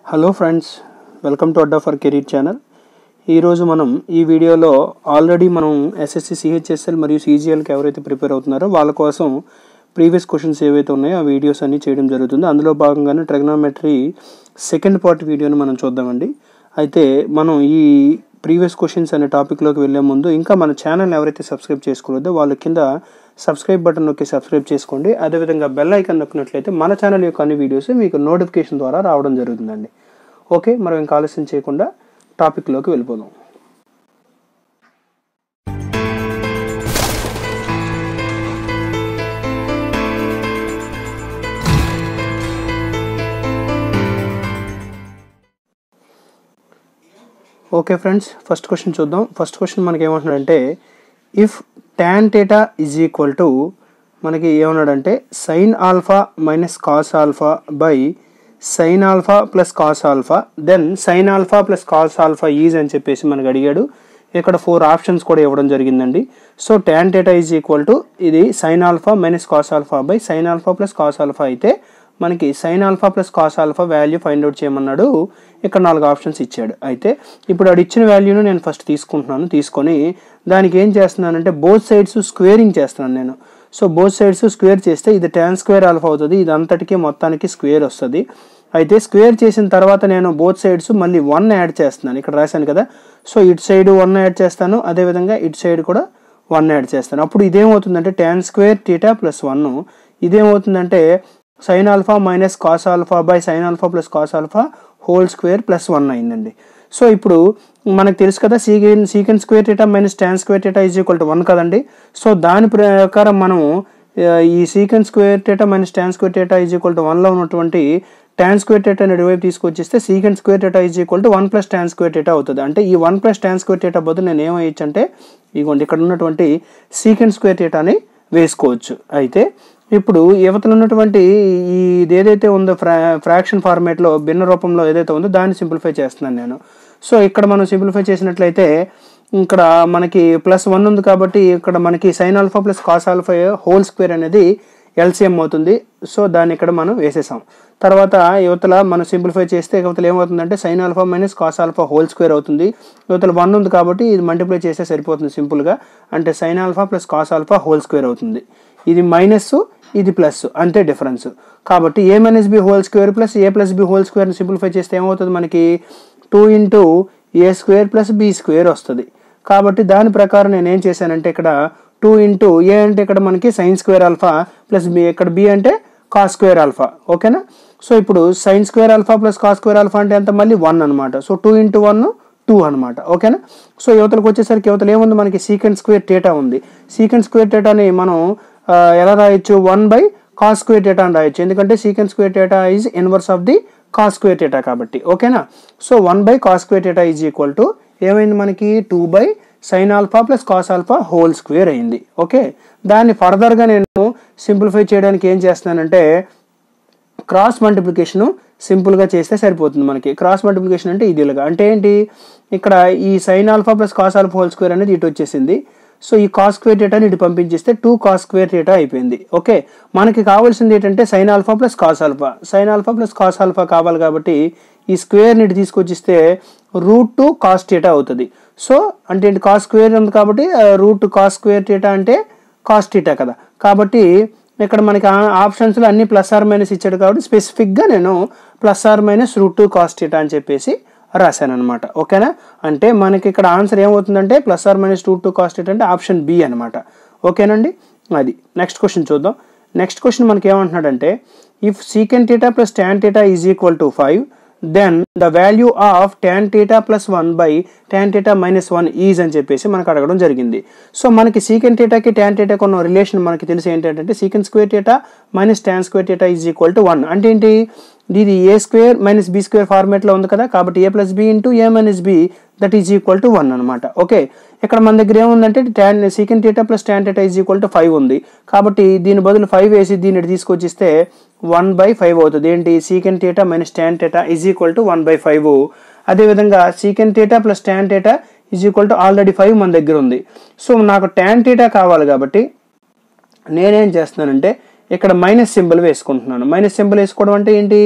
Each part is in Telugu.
hello friends welcome to Adda for career channel ఈరోజు మనం ఈ వీడియోలో ఆల్రెడీ మనం ఎస్ఎస్సి సిహెచ్ఎస్ఎల్ మరియు సీజీఎల్కి ఎవరైతే ప్రిపేర్ అవుతున్నారో వాళ్ళ కోసం ప్రీవియస్ క్వశ్చన్స్ ఏవైతే ఉన్నాయో ఆ వీడియోస్ అన్ని చేయడం జరుగుతుంది అందులో భాగంగానే ట్రెగ్నామెట్రీ సెకండ్ పార్ట్ వీడియోని మనం చూద్దామండి అయితే మనం ఈ ప్రీవియస్ క్వశ్చన్స్ అనే టాపిక్లోకి వెళ్ళే ముందు ఇంకా మన ఛానల్ ఎవరైతే సబ్స్క్రైబ్ చేసుకోలేదో వాళ్ళ కింద సబ్స్క్రైబ్ బటన్ నొక్కి సబ్స్క్రైబ్ చేసుకోండి అదేవిధంగా బెల్ ఐకాన్ నొక్కినట్లయితే మన ఛానల్ యొక్క అన్ని వీడియోస్ మీకు నోటిఫికేషన్ ద్వారా రావడం జరుగుతుందండి ఓకే మనం ఇంకా ఆలస్యం చేయకుండా టాపిక్లోకి వెళ్ళిపోదాం ఓకే ఫ్రెండ్స్ ఫస్ట్ క్వశ్చన్ చూద్దాం ఫస్ట్ క్వశ్చన్ మనకి ఏమంటున్నాడంటే if tan theta is equal to మనకి ఏమన్నాడంటే sine alpha minus cos alpha by sine alpha plus cos alpha then sine alpha plus cos alpha is అని చెప్పేసి మనకు అడిగాడు ఇక్కడ ఫోర్ ఆప్షన్స్ కూడా ఇవ్వడం జరిగిందండి so tan theta is equal to ఇది sine alpha minus cos alpha by sine alpha plus cos alpha అయితే మనకి sine alpha plus cos alpha value find out చేయమన్నాడు ఇక్కడ నాలుగు ఆప్షన్స్ ఇచ్చాడు అయితే ఇప్పుడు అది ఇచ్చిన వాల్యూను నేను ఫస్ట్ తీసుకుంటున్నాను తీసుకొని దానికి ఏం చేస్తున్నానంటే బోత్ సైడ్స్ స్క్వేరింగ్ చేస్తున్నాను నేను సో బోత్ సైడ్స్ స్క్వేర్ చేస్తే ఇది టెన్ స్క్వేర్ ఆల్ఫా అవుతుంది ఇది అంతటికి మొత్తానికి స్క్వేర్ వస్తుంది అయితే స్క్వేర్ చేసిన తర్వాత నేను బోత్ సైడ్స్ మళ్ళీ వన్ యాడ్ చేస్తున్నాను ఇక్కడ రాశాను కదా సో ఇటు సైడ్ వన్ యాడ్ చేస్తాను అదేవిధంగా ఇటు సైడ్ కూడా వన్ యాడ్ చేస్తాను అప్పుడు ఇదేమవుతుందంటే tan square theta plus one ఇదేమవుతుందంటే sine alpha minus cos alpha by sine alpha plus cos alpha whole square plus one అయిందండి సో ఇప్పుడు మనకు తెలుసు కదా secant secant square theta minus tan square theta is equal to one కదండి సో దాని ప్రకారం మనము ఈ secant square theta minus tan square theta is equal to వన్లో ఉన్నటువంటి ట్యాన్ స్క్వేర్ టేటా అనే డివైవ్ తీసుకొచ్చిస్తే secant square theta is equal to one plus tan square theta అవుతుంది అంటే ఈ one plus tan square theta బదులు నేను ఏమయ్యచ్చు అంటే ఇగోండి ఇక్కడ ఉన్నటువంటి సీకెండ్ స్క్వేర్ టేటాని వేసుకోవచ్చు అయితే ఇప్పుడు యువతలు ఉన్నటువంటి ఈ ఇది ఏదైతే ఉందో ఫ్రా ఫ్రాక్షన్ ఫార్మేట్లో భిన్న రూపంలో ఏదైతే ఉందో దాన్ని సింప్లిఫై చేస్తున్నాను నేను సో ఇక్కడ మనం సింప్లిఫై చేసినట్లయితే ఇక్కడ మనకి ప్లస్ వన్ ఉంది కాబట్టి ఇక్కడ మనకి sine alpha plus cos alpha whole square అనేది ఎల్సిఎం అవుతుంది సో దాన్ని ఇక్కడ మనం వేసేసాం తర్వాత యువతల మనం సింప్లిఫై చేస్తే యువతలు ఏమవుతుందంటే sine alpha minus cos alpha whole square అవుతుంది యువతల వన్ ఉంది కాబట్టి ఇది మల్టిప్లై చేస్తే సరిపోతుంది సింపుల్గా అంటే sine alpha plus cos alpha whole square అవుతుంది ఇది మైనస్ ఇది ప్లస్ అంతే డిఫరెన్స్ కాబట్టి A minus B whole square plus A plus B whole స్క్వేర్ని సింప్లిఫై చేస్తే ఏమవుతుంది మనకి two into A square plus B square వస్తుంది కాబట్టి దాని ప్రకారం నేను ఏం చేశానంటే ఇక్కడ టూ ఇంటూ ఏ అంటే ఇక్కడ మనకి sine square alpha plus B ఇక్కడ బి అంటే కాస్ స్క్వేర్ ఆల్ఫా ఓకేనా సో ఇప్పుడు sine square alpha plus cos square alpha అంటే ఎంత మళ్ళీ వన్ అనమాట so two into one two అనమాట ఓకేనా సో యువతలకు వచ్చేసరికి యువతలు ఏముంది మనకి సీకెండ్ స్క్వేర్ టేటా ఉంది సీకెండ్ స్క్వేర్ టేటాని మనం ఎలా రాయొచ్చు one by cos square theta అని రాయొచ్చు ఎందుకంటే secant square theta is inverse of the cos square theta కాబట్టి ఓకేనా so one by cos square theta is equal to ఏమైంది మనకి two by sine alpha plus cos alpha whole square అయింది ఓకే దాన్ని ఫర్దర్గా నేను సింప్లిఫై చేయడానికి ఏం చేస్తున్నానంటే క్రాస్ మల్టిప్లికేషను సింపుల్గా చేస్తే సరిపోతుంది మనకి క్రాస్ మల్టిప్లికేషన్ అంటే ఇదిలుగా అంటే ఏంటి ఇక్కడ ఈ sine alpha plus cos alpha whole square అనేది ఇటు వచ్చేసింది సో ఈ కాస్ స్క్వేర్ డేటాని ఇటు పంపించేస్తే టూ కాస్ స్క్వేర్ డేటా అయిపోయింది ఓకే మనకి కావాల్సింది ఏంటంటే sine alpha plus cos alpha sine alpha plus cos alpha కావాలి కాబట్టి ఈ స్క్వేర్ని ఇటు తీసుకొచ్చిస్తే రూట్ టు కాస్ డేటా అవుతుంది సో అంటే ఏంటి కాస్ స్క్వేర్ ఉంది కాబట్టి రూట్ కాస్ స్క్వేర్ డేటా అంటే కాస్ డేటా కదా కాబట్టి ఇక్కడ మనకి ఆప్షన్స్లో అన్ని ప్లస్ ఆర్ మైనస్ ఇచ్చాడు కాబట్టి స్పెసిఫిక్గా నేను plus or minus root two cos theta అని చెప్పేసి రాశాను అనమాట ఓకేనా అంటే మనకి ఇక్కడ ఆన్సర్ ఏమవుతుందంటే plus or minus two two cos అంటే ఆప్షన్ బి అనమాట ఓకేనండి అది నెక్స్ట్ క్వశ్చన్ చూద్దాం నెక్స్ట్ క్వశ్చన్ మనకి ఏమంటున్నాడంటే if secant theta plus tan theta is equal to five then the value of tan theta plus one by tan theta minus one is అని చెప్పేసి మనకు అడగడం జరిగింది సో మనకి సీకెన్ టీటాకి ట్యాన్ టీటాకి ఉన్న రిలేషన్ మనకి తెలిసి ఏంటంటే secant square theta minus tan square theta is equal to one అంటే ఏంటి ఇది ఏ స్క్వేర్ మైనస్ బి స్క్వేర్ ఫార్మేట్లో ఉంది కదా కాబట్టి A plus B into A minus B that is equal to one అనమాట ఓకే ఇక్కడ మన దగ్గర ఏముందంటే tan secant theta plus tan theta is equal to five ఉంది కాబట్టి దీని బదులు ఫైవ్ వేసి దీన్ని తీసుకొచ్చిస్తే వన్ బై ఫైవ్ అవుతుంది ఏంటి secant theta minus tan theta is equal to one by five అదేవిధంగా secant theta plus tan theta is equal to already five మన దగ్గర ఉంది సో నాకు ట్యాన్ టీటా కావాలి కాబట్టి నేనేం చేస్తున్నానంటే ఇక్కడ మైనస్ సింబల్ వేసుకుంటున్నాను మైనస్ సింబల్ వేసుకోవడం అంటే ఏంటి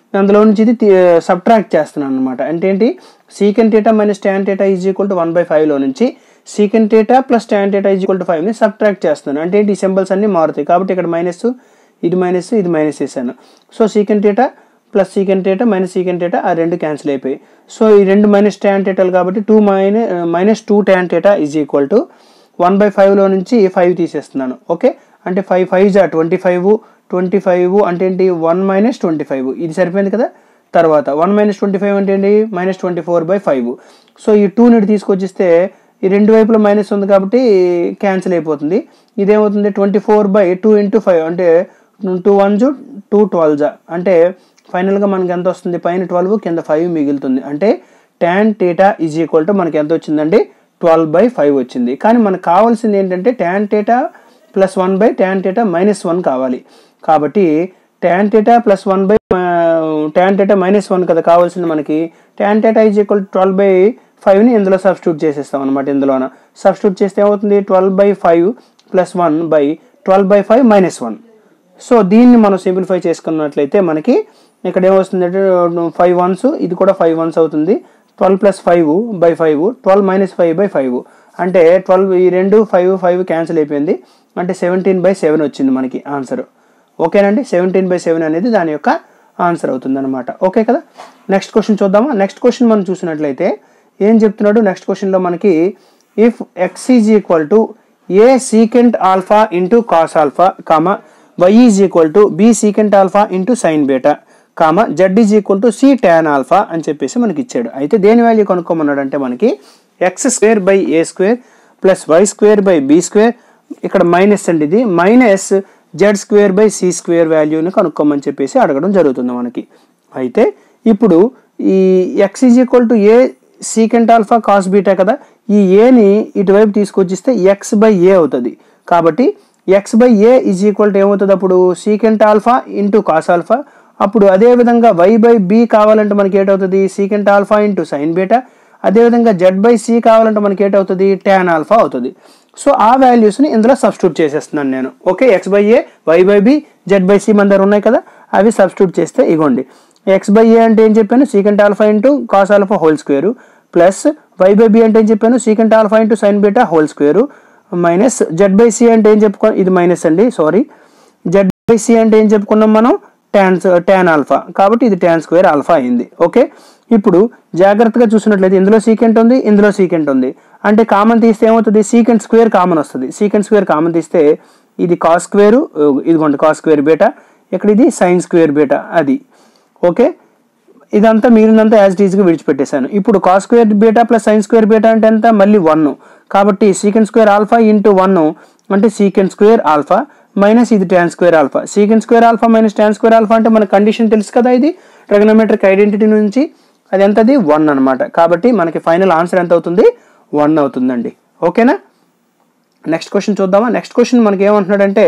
అందులో నుంచి ఇది సబ్ట్రాక్ట్ చేస్తున్నాను అనమాట అంటే ఏంటి secant theta minus tan theta is equal to one by ఫైవ్లో నుంచి secant theta plus tan theta is equal to ఫైవ్ని సబ్ట్రాక్ట్ చేస్తున్నాను అంటే ఏంటి ఈ సింబల్స్ అన్నీ మారుతాయి కాబట్టి ఇక్కడ మైనస్ ఇది మైనస్ ఇది మైనస్ చేశాను so secant theta plus secant theta minus secant theta ఆ రెండు క్యాన్సిల్ అయిపోయి సో ఈ రెండు మైనస్ ట్యాన్ డేటాలు కాబట్టి two minus minus two tan theta is equal to one by ఫైవ్లో నుంచి ఫైవ్ తీసేస్తున్నాను ఓకే అంటే ఫైవ్ ఫైవ్ జా ట్వంటీ ఫైవ్ ట్వంటీ ఫైవ్ అంటే ఏంటి వన్ మైనస్ ట్వంటీ ఫైవ్ ఇది సరిపోయింది కదా తర్వాత వన్ మైనస్ ట్వంటీ ఫైవ్ అంటే ఏంటి minus twenty four by five so ఈ టూ నీటి తీసుకొచ్చిస్తే ఈ రెండు వైపులో మైనస్ ఉంది కాబట్టి క్యాన్సిల్ అయిపోతుంది ఇదేమవుతుంది twenty four by two into five అంటే టూ వన్ జు టూ ట్వెల్వ్ జా అంటే ఫైనల్గా మనకి ఎంత వస్తుంది పైన ట్వెల్వ్ కింద ఫైవ్ మిగులుతుంది అంటే tan theta is equal to మనకి ఎంత వచ్చిందండి ట్వెల్వ్ బై ఫైవ్ వచ్చింది కానీ మనకు కావాల్సింది ఏంటంటే tan theta plus one by tan theta minus one కావాలి కాబట్టి tan theta plus one by tan theta minus one కదా కావాల్సింది మనకి tan theta is equal twelve by ఫైవ్ని ఇందులో సబ్స్టిట్యూట్ చేసేస్తాం అనమాట ఇందులోన సబ్స్టిట్యూట్ చేస్తే ఏమవుతుంది twelve by five plus one by twelve by five minus one so దీన్ని మనం సింప్లిఫై చేసుకున్నట్లయితే మనకి ఇక్కడ ఏమొస్తుంది అంటే ఫైవ్ వన్స్ ఇది కూడా ఫైవ్ వన్స్ అవుతుంది twelve plus five by five twelve minus five by five అంటే ట్వెల్వ్ ఈ రెండు ఫైవ్ ఫైవ్ క్యాన్సిల్ అయిపోయింది అంటే సెవెంటీన్ బై సెవెన్ వచ్చింది మనకి ఆన్సర్ ఓకేనండి సెవెంటీన్ బై సెవెన్ అనేది దాని యొక్క ఆన్సర్ అవుతుంది అనమాట ఓకే కదా నెక్స్ట్ క్వశ్చన్ చూద్దామా నెక్స్ట్ క్వశ్చన్ మనం చూసినట్లయితే ఏం చెప్తున్నాడు నెక్స్ట్ క్వశ్చన్లో మనకి if x is equal to a secant alpha into cos alpha comma y is equal to b secant alpha into sine beta comma z is equal to c tan alpha అని చెప్పేసి మనకి ఇచ్చాడు అయితే దేని వాల్యూ కనుక్కోమన్నాడు అంటే మనకి x square by a square plus y square by b square ఇక్కడ మైనస్ అండి ఇది minus z square by c square వాల్యూని కనుక్కోమని చెప్పేసి అడగడం జరుగుతుంది మనకి అయితే ఇప్పుడు ఈ x is equal to a secant alpha cos beta కదా ఈ ఏని ఇటువైపు తీసుకొచ్చిస్తే ఎక్స్ బై ఏ అవుతుంది కాబట్టి x by a is equal to ఏమవుతుంది అప్పుడు secant alpha into cos alpha అప్పుడు అదే విధంగా వై బై బి కావాలంటే మనకి ఏటవుతుంది secant alpha into sine beta అదేవిధంగా జెడ్ బై సి కావాలంటే మనకి ఏటవుతుంది ట్యాన్ ఆల్ఫా అవుతుంది సో ఆ వాల్యూస్ని ఇందులో సబ్స్టిట్యూట్ చేసేస్తున్నాను నేను okay x by a y by b z by c మన దగ్గర ఉన్నాయి కదా అవి సబ్స్టిట్యూట్ చేస్తే ఇగోండి ఎక్స్ బై ఏ అంటే ఏం చెప్పాను secant alpha into cos alpha whole square plus y by b అంటే ఏం చెప్పాను secant alpha into sine beta whole square minus z by c అంటే ఏం చెప్పుకో ఇది మైనస్ అండి సారీ జెడ్ బై సి అంటే ఏం చెప్పుకున్నాం మనం ట్యాన్ ట్యాన్ ఆల్ఫా కాబట్టి ఇది ట్యాన్ స్క్వేర్ ఆల్ఫా అయింది ఓకే ఇప్పుడు జాగ్రత్తగా చూసినట్లయితే ఇందులో సీకెంట్ ఉంది ఇందులో సీకెంట్ ఉంది అంటే కామన్ తీస్తే ఏమవుతుంది సీకెంట్ స్క్వేర్ కామన్ వస్తుంది సీకెంట్ స్క్వేర్ కామన్ తీస్తే ఇది కాస్ స్క్వేర్ ఇదిగోండి కాస్ స్క్వేర్ బీటా ఇక్కడ ఇది సైన్ స్క్వేర్ బీటా అది ఓకే ఇదంతా మిగిలినంతా యాజ్ ఈజ్గా విడిచిపెట్టేశాను ఇప్పుడు cos square beta plus sign square beta అంటే ఎంత మళ్ళీ వన్ కాబట్టి secant square alpha into one అంటే సీకెంట్ స్క్వేర్ ఆల్ఫా మైనస్ ఇది tan square alpha secant square alpha minus tan square alpha అంటే మన కండిషన్ తెలుసు కదా ఇది ట్రగనోమెట్రిక్ ఐడెంటిటీ నుంచి అది ఎంతది వన్ అనమాట కాబట్టి మనకి ఫైనల్ ఆన్సర్ ఎంత అవుతుంది వన్ అవుతుందండి ఓకేనా నెక్స్ట్ క్వశ్చన్ చూద్దామా నెక్స్ట్ క్వశ్చన్ మనకి ఏమంటున్నాడంటే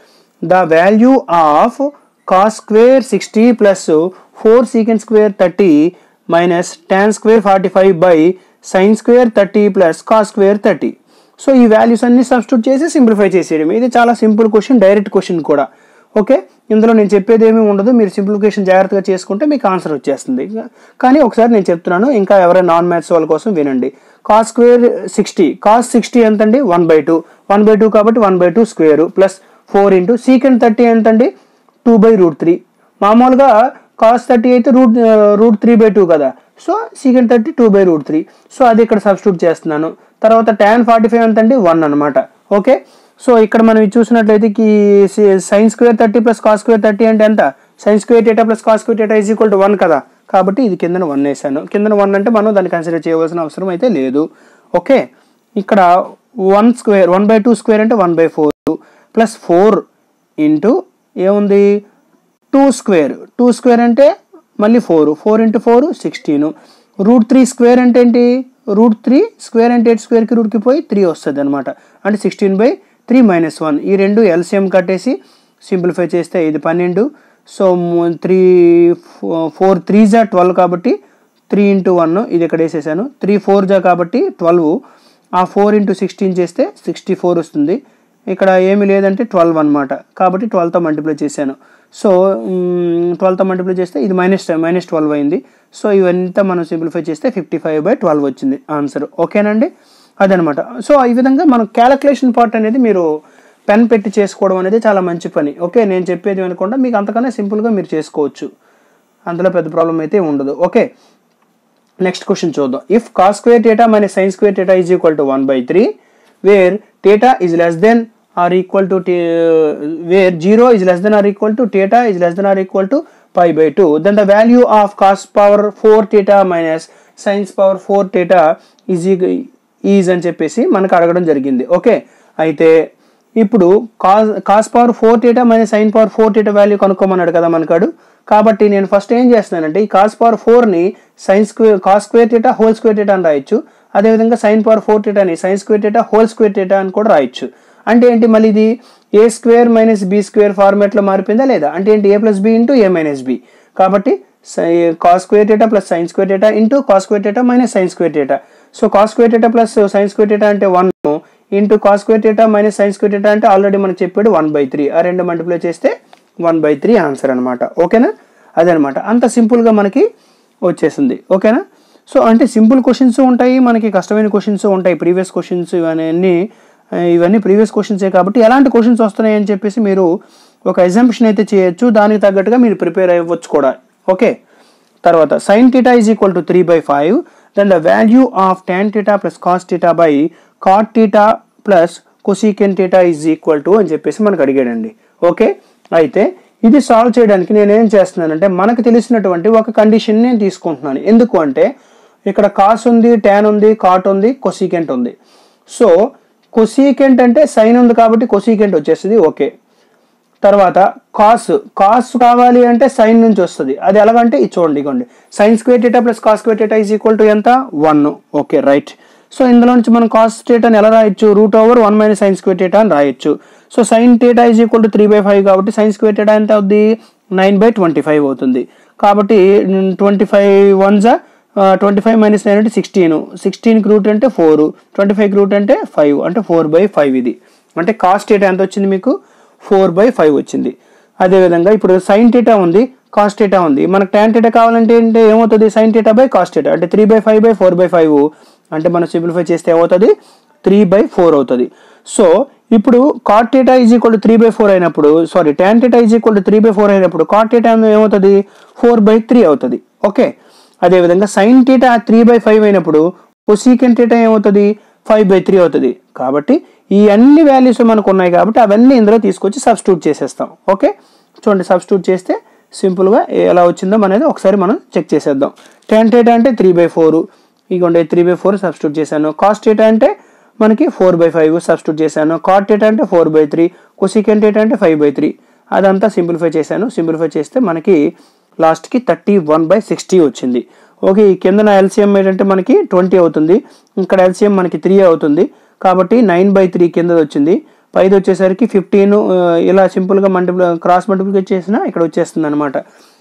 the value of cos square sixty plus four secant square thirty minus tan square forty five by sine square thirty plus cos square thirty so ఈ వాల్యూస్ అన్ని సబ్స్టిట్యూట్ చేసి సింప్లిఫై చేసేయడం ఇది చాలా సింపుల్ క్వశ్చన్ డైరెక్ట్ క్వశ్చన్ కూడా ఓకే ఇందులో నేను చెప్పేది ఏమీ ఉండదు మీరు సింప్లిఫికేషన్ జాగ్రత్తగా చేసుకుంటే మీకు ఆన్సర్ వచ్చేస్తుంది కానీ ఒకసారి నేను చెప్తున్నాను ఇంకా ఎవరైనా నాన్ మ్యాథ్స్ వాళ్ళ కోసం వినండి cos square sixty cos sixty ఎంతండి one by two one by two కాబట్టి one by two square plus four into secant thirty ఎంతండి టూ బై రూట్ త్రీ మామూలుగా కాస్ థర్టీ అయితే root root three by two కదా so secant thirty two by root three so అది ఇక్కడ సబ్స్టిట్యూట్ చేస్తున్నాను తర్వాత ట్యాన్ ఫార్టీ ఫైవ్ ఎంతండి వన్ అనమాట ఓకే సో ఇక్కడ మనం ఇది చూసినట్లయితే sine square thirty plus cos square thirty అంటే ఎంత sine square theta plus cos square theta is equal to one కదా కాబట్టి ఇది కిందన వన్ వేసాను కిందన వన్ అంటే మనం దాన్ని కన్సిడర్ చేయవలసిన అవసరం అయితే లేదు ఓకే ఇక్కడ one square one by two square అంటే one by four plus four into ఏముంది టూ స్క్వేర్ టూ స్క్వేర్ అంటే మళ్ళీ four four into four sixteen root three square అంటే ఏంటి రూట్ త్రీ స్క్వేర్ అంటే ఎయిట్ స్క్వేర్కి రూట్కి పోయి త్రీ వస్తుంది అనమాట అంటే sixteen by three minus one ఈ రెండు ఎల్సిఎం కట్టేసి సింప్లిఫై చేస్తే ఇది పన్నెండు సో త్రీ ఫోర్ త్రీ జా ట్వెల్వ్ కాబట్టి త్రీ ఇంటూ వన్ ఇది ఇక్కడ వేసేసాను త్రీ ఫోర్ జా కాబట్టి ట్వెల్వ్ ఆ ఫోర్ ఇంటూ సిక్స్టీన్ చేస్తే సిక్స్టీ ఫోర్ వస్తుంది ఇక్కడ ఏమీ లేదంటే ట్వెల్వ్ అనమాట కాబట్టి ట్వెల్వ్తో మల్టిప్లై చేశాను సో ట్వెల్వ్తో మల్టిప్లై చేస్తే ఇది మైనస్ మైనస్ ట్వెల్వ్ అయింది సో ఇవంతా మనం సింప్లిఫై చేస్తే ఫిఫ్టీ ఫైవ్ బై ట్వెల్వ్ వచ్చింది ఆన్సర్ ఓకేనండి అదనమాట సో ఈ విధంగా మనం క్యాలిక్యులేషన్ పార్ట్ అనేది మీరు పెన్ పెట్టి చేసుకోవడం అనేది చాలా మంచి పని ఓకే నేను చెప్పేది అనుకుండా మీకు అంతకన్నా సింపుల్గా మీరు చేసుకోవచ్చు అందులో పెద్ద ప్రాబ్లం అయితే ఉండదు ఓకే నెక్స్ట్ క్వశ్చన్ చూద్దాం if cos square theta minus sine square theta is equal to one by three where theta is less than or equal to t- where 0 is less than or equal to theta is less than or equal to pi by 2 then the value of cos power 4 theta minus sines power 4 theta is is అని చెప్పేసి మనకు అడగడం జరిగింది ఓకే అయితే ఇప్పుడు cos cos power four theta minus sine power four theta value కనుక్కోమన్నాడు కదా మనకాడు కాబట్టి నేను ఫస్ట్ ఏం చేస్తున్నానంటే ఈ కాస్ పవర్ ఫోర్ని sine square cos square theta whole square theta అని రాయొచ్చు అదేవిధంగా సైన్ పవర్ ఫోర్ టీటాని sine square theta whole square theta అని కూడా రాయొచ్చు అంటే ఏంటి మళ్ళీ ఇది ఏ స్క్వేర్ మైనస్ బి స్క్వేర్ ఫార్మాట్లో మారిపోయిందా లేదా అంటే ఏంటి a plus B into A minus b కాబట్టి cos square theta plus sign square theta into cos square theta minus sine square theta so cos square theta plus sign square theta అంటే one into cos square theta minus sine square theta అంటే ఆల్రెడీ మనకు చెప్పాడు వన్ బై త్రీ ఆ రెండు మల్టిప్లై చేస్తే వన్ బై త్రీ ఆన్సర్ అనమాట ఓకేనా అదనమాట అంత సింపుల్గా మనకి వచ్చేసింది ఓకేనా సో అంటే సింపుల్ క్వశ్చన్స్ ఉంటాయి మనకి కష్టమైన క్వశ్చన్స్ ఉంటాయి ప్రీవియస్ క్వశ్చన్స్ ఇవన్నీ ఇవన్నీ ప్రీవియస్ క్వశ్చన్సే కాబట్టి ఎలాంటి క్వశ్చన్స్ వస్తున్నాయి అని చెప్పేసి మీరు ఒక ఎగ్జాంప్షన్ అయితే చేయొచ్చు దానికి తగ్గట్టుగా మీరు ప్రిపేర్ అవ్వచ్చు కూడా ఓకే తర్వాత sine theta is equal to three by five then the value of tan theta plus cos theta by cot theta plus cosecant theta is equal to అని చెప్పేసి మనకు అడిగాడండి ఓకే అయితే ఇది సాల్వ్ చేయడానికి నేను ఏం చేస్తున్నానంటే మనకు తెలిసినటువంటి ఒక కండిషన్ నేను తీసుకుంటున్నాను ఎందుకు అంటే ఇక్కడ కాస్ ఉంది ట్యాన్ ఉంది కాట్ ఉంది కొసీకెంట్ ఉంది సో కొసీకెంట్ అంటే సైన్ ఉంది కాబట్టి కొసీకెంట్ వచ్చేస్తుంది ఓకే తర్వాత కాస్ కాస్ కావాలి అంటే సైన్ నుంచి వస్తుంది అది ఎలాగంటే ఇది చూడండి ఇగోండి sine square theta plus cos square theta is equal to ఎంత వన్ ఓకే రైట్ సో ఇందులో నుంచి మనం కాస్ డేటాని ఎలా రాయొచ్చు root over one minus sine square theta అని రాయొచ్చు so sine theta is equal to three by five కాబట్టి సైన్ స్క్వేర్ డేటా ఎంత అవుద్ది నైన్ బై ట్వంటీ ఫైవ్ అవుతుంది కాబట్టి ట్వంటీ ఫైవ్ వన్ జా ట్వంటీ ఫైవ్ మైనస్ నైన్ అంటే సిక్స్టీన్ సిక్స్టీన్కి రూట్ అంటే ఫోర్ ట్వంటీ ఫైవ్కి రూట్ అంటే ఫైవ్ అంటే ఫోర్ బై ఫైవ్ ఇది అంటే కాస్ట్ డేటా ఎంత వచ్చింది మీకు ఫోర్ బై ఫైవ్ వచ్చింది అదేవిధంగా ఇప్పుడు సైన్ టీటా ఉంది కాస్ట్ టీటా ఉంది మనకు ట్యాన్ టీటా కావాలంటే ఏంటి ఏమవుతుంది sine theta by cos theta అంటే three by five by four by five అంటే మనం సింప్లిఫై చేస్తే ఏమవుతుంది త్రీ బై ఫోర్ అవుతుంది సో ఇప్పుడు cot theta is equal to three by four అయినప్పుడు sorry tan theta is equal to three by four అయినప్పుడు కాట్ టీటా ఏమవుతుంది ఫోర్ బై త్రీ అవుతుంది ఓకే అదేవిధంగా sine theta three by five అయినప్పుడు కొసీకెన్ టీటా ఏమవుతుంది ఫైవ్ బై త్రీ అవుతుంది కాబట్టి ఈ అన్ని వాల్యూస్ మనకు ఉన్నాయి కాబట్టి అవన్నీ ఇందులో తీసుకొచ్చి సబ్స్టిట్యూట్ చేసేస్తాం ఓకే చూడండి సబ్స్టిట్యూట్ చేస్తే సింపుల్గా ఎలా వచ్చిందో అనేది ఒకసారి మనం చెక్ చేసేద్దాం టెన్ డేటా అంటే త్రీ బై ఫోర్ ఇగోండి త్రీ బై ఫోర్ సబ్స్టిట్యూట్ చేశాను కాస్ట్ డేటా అంటే మనకి ఫోర్ బై ఫైవ్ సబ్స్టిట్యూట్ చేశాను కాట్ డేటా అంటే four by three cosecant theta అంటే ఫైవ్ బై త్రీ అదంతా సింప్లిఫై చేశాను సింప్లిఫై చేస్తే మనకి లాస్ట్కి థర్టీ వన్ బై సిక్స్టీ వచ్చింది ఓకే ఈ కింద ఎల్సిఎం ఏంటంటే మనకి ట్వంటీ అవుతుంది ఇక్కడ ఎల్సిఎం మనకి త్రీ అవుతుంది కాబట్టి నైన్ బై త్రీ కింద వచ్చింది పైది వచ్చేసరికి ఫిఫ్టీన్ ఇలా సింపుల్గా మల్టిప్లై క్రాస్ మల్టిప్లికేట్ చేసిన ఇక్కడ వచ్చేస్తుంది అనమాట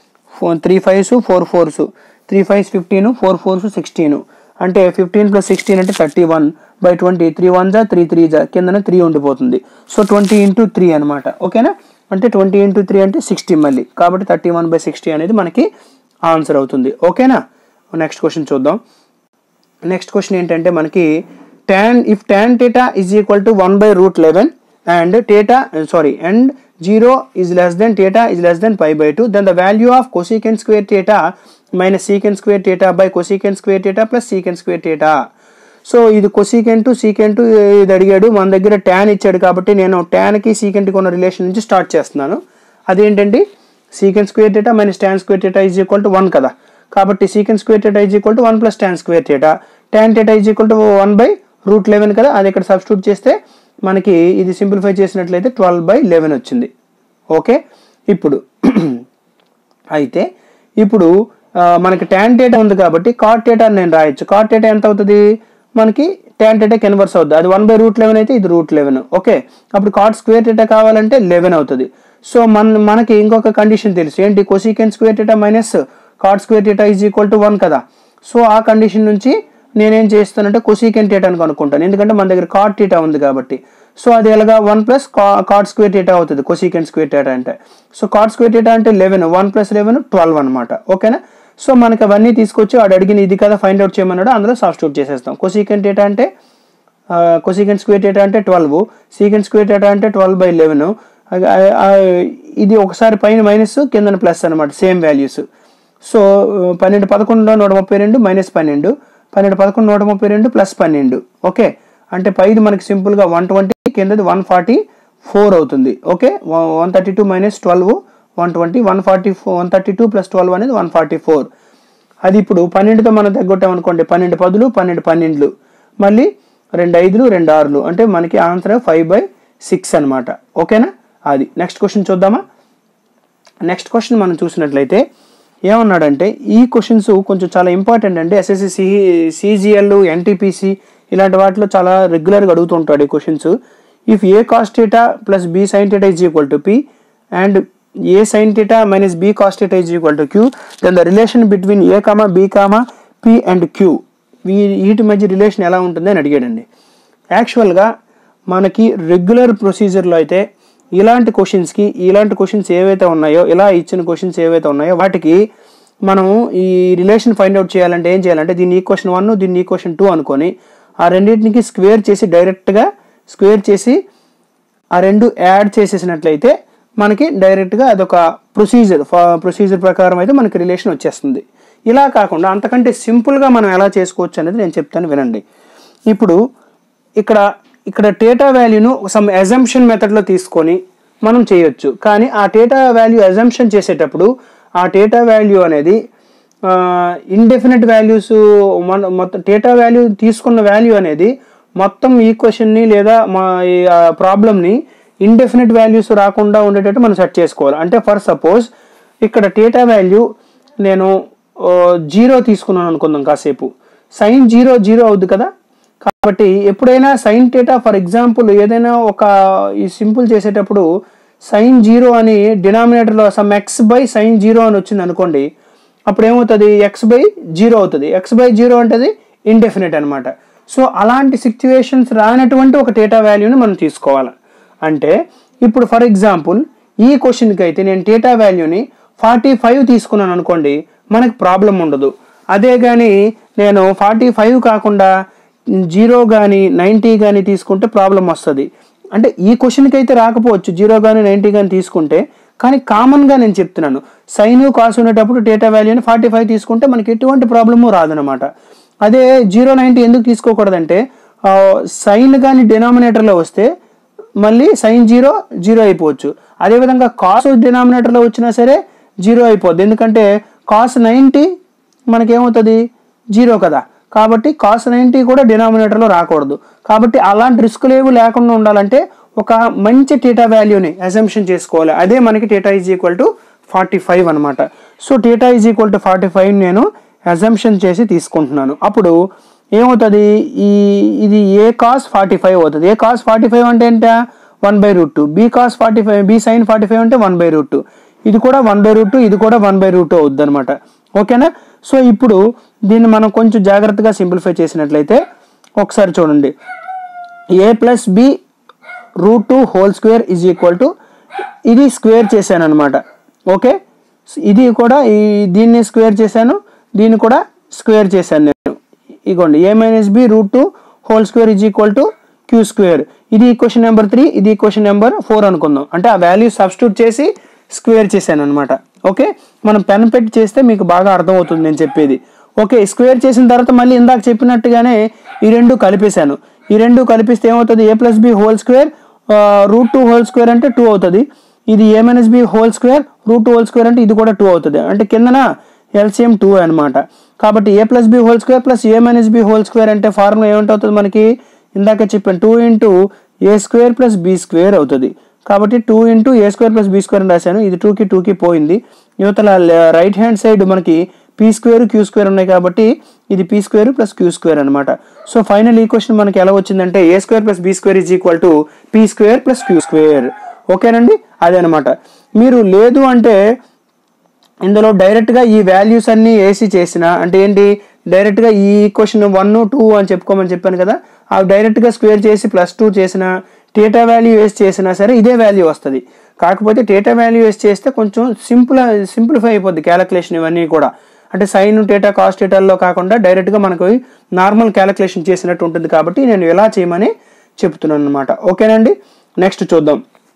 three fives four fours three fives fifteen four fours sixteen అంటే ఫిఫ్టీన్ ప్లస్ సిక్స్టీన్ అంటే thirty one by twenty three one జా త్రీ త్రీ జా కిందన త్రీ ఉండిపోతుంది సో ట్వంటీ ఇంటూ త్రీ అనమాట ఓకేనా అంటే ట్వంటీ ఇంటూ త్రీ అంటే సిక్స్టీ మళ్ళీ కాబట్టి థర్టీ వన్ బై సిక్స్టీ అనేది మనకి ఆన్సర్ అవుతుంది ఓకేనా నెక్స్ట్ క్వశ్చన్ చూద్దాం నెక్స్ట్ క్వశ్చన్ ఏంటంటే మనకి tan if tan theta is equal to 1 by root 11 and theta uh, sorry and 0 is less than theta is less than pi by 2 then the value of cosecant square theta minus secant square theta by cosecant square theta plus secant square theta so ఇది కొసీకెంట్ సీకెంట్ ఇది అడిగాడు మన దగ్గర ట్యాన్ ఇచ్చాడు కాబట్టి నేను ట్యాన్కి సీకెంట్కి ఉన్న రిలేషన్ నుంచి స్టార్ట్ చేస్తున్నాను అదేంటండి secant square theta minus tan square theta is equal to one కదా కాబట్టి secant square theta is equal to one plus tan square theta tan theta is equal to one by root eleven కదా అది ఇక్కడ సబ్స్టిట్యూట్ చేస్తే మనకి ఇది సింప్లిఫై చేసినట్లయితే ట్వెల్వ్ బై లెవెన్ వచ్చింది ఓకే ఇప్పుడు అయితే ఇప్పుడు మనకి ట్యాన్ డేటా ఉంది కాబట్టి కాట్ డేటా నేను రాయొచ్చు కాట్ డేటా ఎంత అవుతుంది మనకి ట్యాన్ డేటా కన్వర్స్ అవుతుంది అది వన్ బై రూట్ లెవెన్ అయితే ఇది రూట్ లెవెన్ ఓకే అప్పుడు కాట్ స్క్వేర్ డేటా కావాలంటే లెవెన్ అవుతుంది సో మన మనకి ఇంకొక కండిషన్ తెలుసు ఏంటి cosecant square theta minus cot square theta is equal to one కదా సో ఆ కండిషన్ నుంచి నేనేం చేస్తానంటే కొసీకెన్ డేటాను కనుక్కుంటాను ఎందుకంటే మన దగ్గర కాట్ డేటా ఉంది కాబట్టి సో అది ఎలాగా one plus cot square theta అవుతుంది కొసీకెంట్ స్క్వేర్ డేటా అంటే సో కాట్ స్క్వేర్ డేటా అంటే eleven one plus eleven twelve అనమాట ఓకేనా సో మనకి అవన్నీ తీసుకొచ్చి వాడు అడిగిన ఇది కదా ఫైండ్ అవుట్ చేయమన్నాడు అందులో సబ్స్టిట్యూట్ చేసేస్తాం కొసీకెంట్ డేటా అంటే కొసీకెంట్ స్క్వేర్ డేటా అంటే ట్వెల్వ్ సీకెంట్ స్క్వేర్ డేటా అంటే ట్వెల్వ్ బై లెవెన్ ఇది ఒకసారి పైన మైనస్ కింద ప్లస్ అనమాట సేమ్ వాల్యూస్ సో పన్నెండు పదకొండులో నూట ముప్పై రెండు మైనస్ పన్నెండు పన్నెండు పదకొండు నూట ముప్పై రెండు ప్లస్ పన్నెండు ఓకే అంటే పైది మనకి సింపుల్గా వన్ ట్వంటీ కిందది వన్ ఫార్టీ ఫోర్ అవుతుంది okay one thirty two minus twelve one twenty one forty four one thirty two plus twelve అనేది వన్ ఫార్టీ ఫోర్ అది ఇప్పుడు పన్నెండుతో మనం తగ్గొట్టాం అనుకోండి పన్నెండు పదులు పన్నెండు పన్నెండులు మళ్ళీ రెండు ఐదులు రెండు ఆరులు అంటే మనకి ఆన్సర్ ఫైవ్ బై సిక్స్ అనమాట ఓకేనా అది నెక్స్ట్ క్వశ్చన్ చూద్దామా నెక్స్ట్ క్వశ్చన్ మనం చూసినట్లయితే ఏమన్నాడంటే ఈ క్వశ్చన్స్ కొంచెం చాలా ఇంపార్టెంట్ అండి ఎస్ఎస్సి సి సిజిఎల్ ఎన్టీపీసీ ఇలాంటి వాటిలో చాలా రెగ్యులర్గా అడుగుతుంటాడు ఈ questions if A cos theta plus B sin theta is equal to P and A sin theta minus B cos theta is equal to Q then the relation between A comma B comma P and Q వీ వీటి మధ్య రిలేషన్ ఎలా ఉంటుంది అని అడిగాడండి యాక్చువల్గా మనకి రెగ్యులర్ ప్రొసీజర్లో అయితే ఇలాంటి క్వశ్చన్స్కి ఇలాంటి క్వశ్చన్స్ ఏవైతే ఉన్నాయో ఇలా ఇచ్చిన క్వశ్చన్స్ ఏవైతే ఉన్నాయో వాటికి మనం ఈ రిలేషన్ ఫైండ్ అవుట్ చేయాలంటే ఏం చేయాలంటే దీన్ని ఈక్వషన్ వన్ దీన్ని ఈక్వషన్ టూ అనుకొని ఆ రెండింటికి స్క్వేర్ చేసి డైరెక్ట్గా స్క్వేర్ చేసి ఆ రెండు యాడ్ చేసేసినట్లయితే మనకి డైరెక్ట్గా అదొక ప్రొసీజర్ ప్రొసీజర్ ప్రకారం అయితే మనకి రిలేషన్ వచ్చేస్తుంది ఇలా కాకుండా అంతకంటే సింపుల్గా మనం ఎలా చేసుకోవచ్చు అనేది నేను చెప్తాను వినండి ఇప్పుడు ఇక్కడ ఇక్కడ డేటా వాల్యూను సమ్ అజంప్షన్ మెథడ్లో తీసుకొని మనం చేయొచ్చు కానీ ఆ డేటా వాల్యూ అజంప్షన్ చేసేటప్పుడు ఆ డేటా వాల్యూ అనేది ఇండెఫినెట్ వాల్యూస్ మన మొత్తం డేటా వాల్యూ తీసుకున్న వాల్యూ అనేది మొత్తం ఈక్వెషన్ని లేదా మా ఈ ప్రాబ్లమ్ని ఇండెఫినెట్ వాల్యూస్ రాకుండా ఉండేటట్టు మనం సెట్ చేసుకోవాలి అంటే ఫర్ సపోజ్ ఇక్కడ డేటా వాల్యూ నేను జీరో తీసుకున్నాను అనుకుందాం కాసేపు సైన్ జీరో జీరో అవుద్ది కదా కాబట్టి ఎప్పుడైనా సైన్ డేటా ఫర్ ఎగ్జాంపుల్ ఏదైనా ఒక ఈ సింపుల్ చేసేటప్పుడు సైన్ జీరో అని డినామినేటర్లో sum x by sin zero అని వచ్చింది అనుకోండి అప్పుడు ఏమవుతుంది ఎక్స్ బై జీరో అవుతుంది ఎక్స్ బై జీరో అంటే ఇండెఫినెట్ అనమాట సో అలాంటి సిచ్యువేషన్స్ రానటువంటి ఒక డేటా వాల్యూని మనం తీసుకోవాలి అంటే ఇప్పుడు ఫర్ ఎగ్జాంపుల్ ఈ క్వశ్చన్కి అయితే నేను డేటా వాల్యూని ఫార్టీ ఫైవ్ తీసుకున్నాను అనుకోండి మనకి ప్రాబ్లం ఉండదు అదే కానీ నేను ఫార్టీ ఫైవ్ కాకుండా జీరో కానీ నైంటీ కానీ తీసుకుంటే ప్రాబ్లం వస్తుంది అంటే ఈ క్వశ్చన్కి అయితే రాకపోవచ్చు జీరో కానీ నైంటీ కానీ తీసుకుంటే కానీ కామన్గా నేను చెప్తున్నాను సైన్ కాస్ ఉండేటప్పుడు డేటా వాల్యూని ఫార్టీ ఫైవ్ తీసుకుంటే మనకి ఎటువంటి ప్రాబ్లము రాదనమాట అదే జీరో నైంటీ ఎందుకు తీసుకోకూడదంటే సైన్ కానీ డినామినేటర్లో వస్తే మళ్ళీ సైన్ జీరో జీరో అయిపోవచ్చు అదేవిధంగా కాస్ డినామినేటర్లో వచ్చినా సరే జీరో అయిపోద్ది ఎందుకంటే కాస్ నైంటీ మనకేమవుతుంది జీరో కదా కాబట్టి కాస్ నైంటీ కూడా డినామినేటర్లో రాకూడదు కాబట్టి అలాంటి రిస్కులు ఏవి లేకుండా ఉండాలంటే ఒక మంచి టీటా వాల్యూని అజంప్షన్ చేసుకోవాలి అదే మనకి theta is equal to forty five అనమాట so theta is equal to forty five నేను అజంప్షన్ చేసి తీసుకుంటున్నాను అప్పుడు ఏమవుతుంది ఈ ఇది ఏ కాస్ ఫార్టీ ఫైవ్ అవుతుంది ఏ కాస్ ఫార్టీ ఫైవ్ అంటే ఏంటా one by root two B cos forty five B sin forty five అంటే వన్ బై రూట్ టూ ఇది కూడా వన్ బై రూట్ టూ ఇది కూడా వన్ బై రూట్ టూ అవుద్ది అనమాట ఓకేనా సో ఇప్పుడు దీన్ని మనం కొంచెం జాగ్రత్తగా సింప్లిఫై చేసినట్లయితే ఒకసారి చూడండి A plus B root two whole square is equal to ఇది స్క్వేర్ చేశాను అనమాట ఓకే ఇది కూడా ఈ దీన్ని స్క్వేర్ చేశాను దీన్ని కూడా స్క్వేర్ చేశాను నేను ఇగోండి A minus B root two whole square is equal to Q square ఇది ఈక్వేషన్ నెంబర్ త్రీ ఇది ఈక్వేషన్ నెంబర్ ఫోర్ అనుకుందాం అంటే ఆ వాల్యూ సబ్స్టిట్యూట్ చేసి స్క్వేర్ చేశాను అనమాట ఓకే మనం పెన్ పెట్టి చేస్తే మీకు బాగా అర్థమవుతుంది నేను చెప్పేది ఓకే స్క్వేర్ చేసిన తర్వాత మళ్ళీ ఇందాక చెప్పినట్టుగానే ఈ రెండు కలిపేశాను ఈ రెండు కలిపిస్తే ఏమవుతుంది A plus B whole square root two whole square అంటే టూ అవుతుంది ఇది A minus B whole square root two whole square అంటే ఇది కూడా టూ అవుతుంది అంటే కిందన ఎల్సిఎం టూ అనమాట కాబట్టి A plus B whole square plus A minus B whole square అంటే ఫార్ములా ఏమిటవుతుంది మనకి ఇందాక చెప్పాను two into A square plus B square అవుతుంది కాబట్టి two into A square plus B square అని రాశాను ఇది టూకి టూకి పోయింది యువతల రైట్ హ్యాండ్ సైడ్ మనకి పీ స్క్వేర్ క్యూ స్క్వేర్ ఉన్నాయి కాబట్టి ఇది P square plus Q square అనమాట సో ఫైనల్ ఈక్వేషన్ మనకి ఎలా వచ్చిందంటే A square plus B square is equal to P square plus Q square ఓకేనండి అదే అనమాట మీరు లేదు అంటే ఇందులో డైరెక్ట్గా ఈ వాల్యూస్ అన్నీ వేసి చేసిన అంటే ఏంటి డైరెక్ట్గా ఈ ఈక్వేషన్ వన్ టూ అని చెప్పుకోమని చెప్పాను కదా అవి డైరెక్ట్గా స్క్వేర్ చేసి ప్లస్ టూ చేసిన టేటా వాల్యూ వేసి చేసినా సరే ఇదే వాల్యూ వస్తుంది కాకపోతే టేటా వాల్యూ వేసి చేస్తే కొంచెం సింపుల్ సింప్లిఫై అయిపోద్ది క్యాలిక్యులేషన్ ఇవన్నీ కూడా అంటే సైన్ టేటా కాస్ట్ టేటాల్లో కాకుండా డైరెక్ట్గా మనకు నార్మల్ క్యాలిక్యులేషన్ చేసినట్టు ఉంటుంది కాబట్టి నేను ఎలా చేయమని చెప్తున్నాను అనమాట ఓకేనండి నెక్స్ట్ చూద్దాం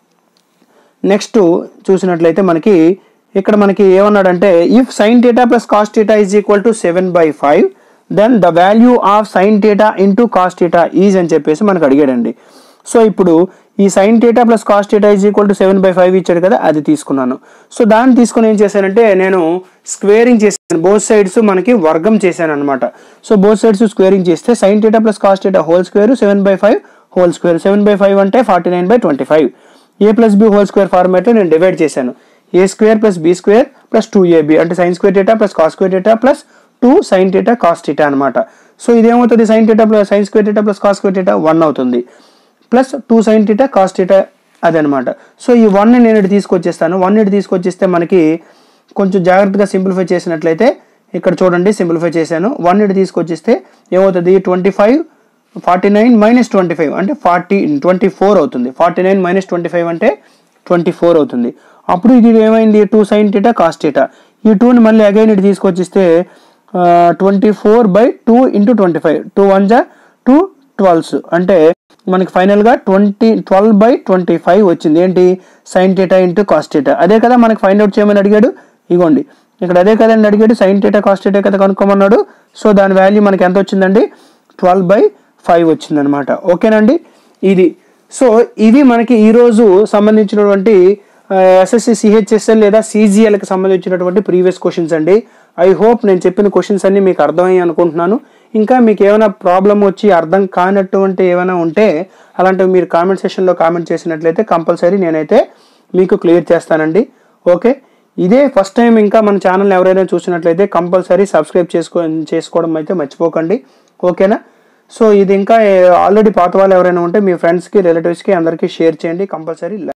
నెక్స్ట్ చూసినట్లయితే మనకి ఇక్కడ మనకి ఏమన్నాడంటే if sin theta plus cos theta is equal to seven by five then the value of sin theta into cos theta is అని చెప్పేసి మనకు అడిగాడండి సో ఇప్పుడు ఈ sin theta plus cos theta is equal to seven by five ఇచ్చాడు కదా అది తీసుకున్నాను సో దాన్ని తీసుకుని ఏం చేశానంటే నేను స్క్వేరింగ్ చేశాను బోత్ సైడ్స్ మనకి వర్గం చేశాను అనమాట సో బోత్ సైడ్స్ స్క్వేరింగ్ చేస్తే sin theta plus cos theta whole square seven by five whole square seven by five అంటే forty nine by twenty five A plus B whole square ఫార్మాట్లో నేను డివైడ్ చేశాను A square plus B square plus two AB అంటే sin square theta plus cos square theta plus two sin theta cos theta అనమాట సో ఇదేమవుతుంది sin theta plus sign square theta plus cos square theta one అవుతుంది plus two sin theta cos theta అదనమాట సో ఈ వన్ నేను ఇటు తీసుకొచ్చేస్తాను వన్ ఇటు తీసుకొచ్చేస్తే మనకి కొంచెం జాగ్రత్తగా సింప్లిఫై చేసినట్లయితే ఇక్కడ చూడండి సింప్లిఫై చేశాను వన్ ఇటు తీసుకొచ్చేస్తే ఏమవుతుంది twenty five forty nine minus twenty five అంటే ఫార్టీ ట్వంటీ ఫోర్ అవుతుంది forty nine minus twenty five అంటే ట్వంటీ ఫోర్ అవుతుంది అప్పుడు ఇది ఏమైంది two sin theta cos theta ఈ టూని మళ్ళీ అగైన్ ఇటు తీసుకొచ్చిస్తే twenty four by two into twenty five two one జా టూ ట్వెల్వ్స్ అంటే మనకి ఫైనల్గా twenty twelve by twenty five వచ్చింది ఏంటి sin theta into cos theta అదే కదా మనకి ఫైండ్ అవుట్ చేయమని అడిగాడు ఇగోండి ఇక్కడ అదే కదండి అడిగాడు సైన్ టీటా కాస్ట్ టీటా కదా కనుక్కోమన్నాడు సో దాని వాల్యూ మనకి ఎంత వచ్చిందండి ట్వెల్వ్ బై ఫైవ్ వచ్చిందనమాట ఓకేనండి ఇది సో ఇవి మనకి ఈరోజు సంబంధించినటువంటి ఎస్ఎస్సి సిహెచ్ఎస్ఎల్ లేదా సిజిఎల్కి సంబంధించినటువంటి ప్రీవియస్ క్వశ్చన్స్ అండి ఐ హోప్ నేను చెప్పిన క్వశ్చన్స్ అన్ని మీకు అర్థమయ్యి అనుకుంటున్నాను ఇంకా మీకు ఏమైనా ప్రాబ్లం వచ్చి అర్థం కానటువంటి ఏమైనా ఉంటే అలాంటివి మీరు కామెంట్ సెషన్లో కామెంట్ చేసినట్లయితే కంపల్సరీ నేనైతే మీకు క్లియర్ చేస్తానండి ఓకే ఇదే ఫస్ట్ టైం ఇంకా మన ఛానల్ ఎవరైనా చూసినట్లయితే కంపల్సరీ సబ్స్క్రైబ్ చేసుకో చేసుకోవడం అయితే మర్చిపోకండి ఓకేనా సో ఇది ఇంకా ఆల్రెడీ పాత వాళ్ళు ఎవరైనా ఉంటే మీ ఫ్రెండ్స్కి రిలేటివ్స్కి అందరికీ షేర్ చేయండి కంపల్సరీ